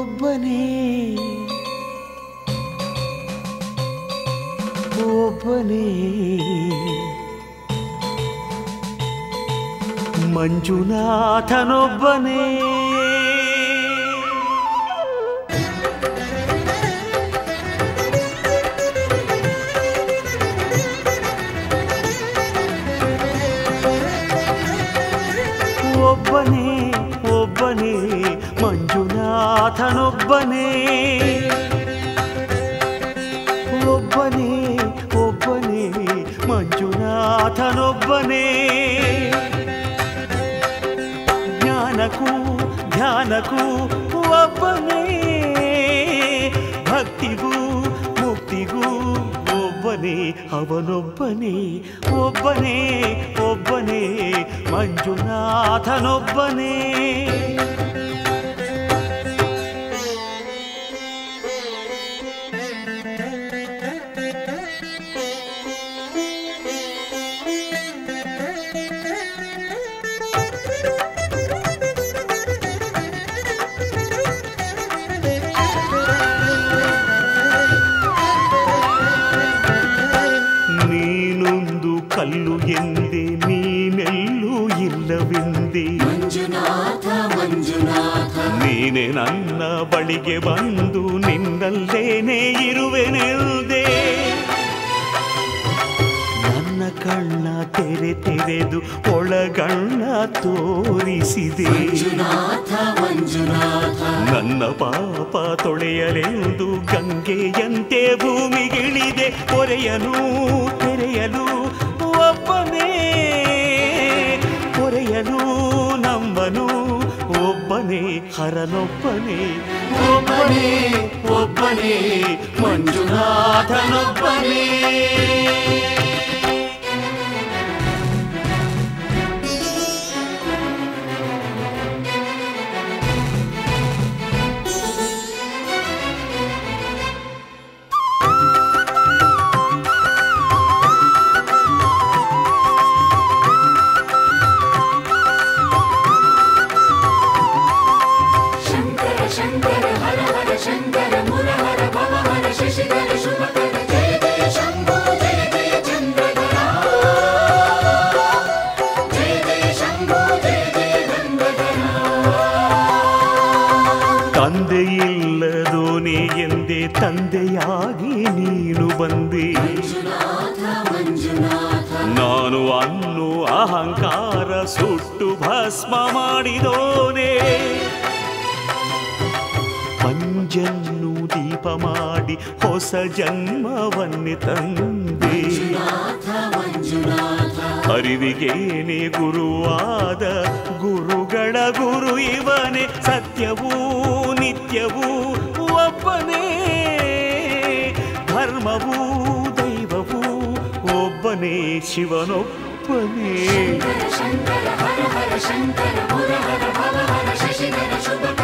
ಒಬ್ಬನೇ ಒಬ್ಬನೇ ಮಂಜುನಾಥನೊಬ್ಬನೇ ಒಬ್ಬನೇ ಒಬ್ಬನೇ ಮಂಜುನಾಥನೊಬ್ಬನೇ ಒಬ್ಬನೇ ಒಬ್ಬನೇ ಮಂಜುನಾಥನೊಬ್ಬನೇ ಜ್ಞಾನಕ್ಕೂ ಧ್ಯಾನಕ್ಕೂ ಒಬ್ಬನೇ ಭಕ್ತಿಗೂ ಮುಕ್ತಿಗೂ ಒಬ್ಬನೇ ಅವನೊಬ್ಬನೇ ಒಬ್ಬನೇ ಒಬ್ಬನೇ ಮಂಜುನಾಥನೊಬ್ಬನೇ ನೀನೊಂದು ಕಲ್ಲು ಎಂದೆ ನೀನೆಲ್ಲೂ ಇಲ್ಲವೆಂದೆ ಮಂಜುನಾಥ ಮಂಜುನಾಥ ನೀನೆ ನನ್ನ ಬಳಿಗೆ ಬಂದು ನಿನ್ನಲ್ಲೇನೆ ಇರುವೆನೆಲ್ದೆ ನನ್ನ ಕಣ್ಣ ತೆರೆ ತೆರೆದು ಒಳಗಣ್ಣ ತೋರಿಸಿದೆ ಮಂಜುನಾಥ ಮಂಜುನಾಥ ನನ್ನ ಪಾಪ ತೊಳೆಯಲೆಂದು ಗಂಗೆಯಂತೆ ಭೂಮಿಗಿಳಿದೆ ಹೊರೆಯಲು ತೆರೆಯಲು ಒಬ್ಬನೇ ಹೊರೆಯಲು ನಂಬನು ಒಬ್ಬನೇ ಹರನೊಬ್ಬನೇ ಒಬ್ಬನೇ ಒಬ್ಬನೇ ಮಂಜುನಾಥನೊಬ್ಬನೇ ಶಂಕರ ಶಂಕರ ಹರ ಹರ ಶಂಕರ ಮುರಹರ ಭವ ಹರ ಶಶಿಧರ ಶುಭಕರ ಜಯ ಜಯ ಶಂಭೋ ಜಯ ಜಯ ಚಂದ್ರಧರ ಜಯ ಜಯ ಶಂಭೋ ಜಯ ಜಯ ಗಂಗಾಧರ ತಂದೆಯಿಲ್ಲದೋನೆ ಎಂದೇ ತಂದೆಯಾಗಿ ನೀನು ಬಂದೆ ಮಂಜುನಾಥ ಮಂಜುನಾಥ ನಾನು ಅನ್ನು ಅಹಂಕಾರ ಸುಟ್ಟು ಭಸ್ಮ ಮಾಡಿದೋನೆ ಪಂಜನ್ನು ದೀಪ ಮಾಡಿ ಹೊಸ ಜನ್ಮವನ್ನೇ ತಂದೆ ಮಂಜುನಾಥ ಮಂಜುನಾಥ ಅರಿವಿಗೇನೆ ಗುರುವಾದ ಗುರುಗಳ ಗುರು ಇವನೇ ಸತ್ಯವೂ ನಿತ್ಯವೂ ಒಬ್ಬನೇ ಧರ್ಮವೂ ದೈವವೂ ಒಬ್ಬನೇ ಶಿವನೊಬ್ಬನೇ ಶಂಕರ ಶಂಕರ ಹರ ಹರ ಶಂಕರ ಮುರಹರ ಭವ ಹರ ಶಶಿಧರ ಶುಭಕರ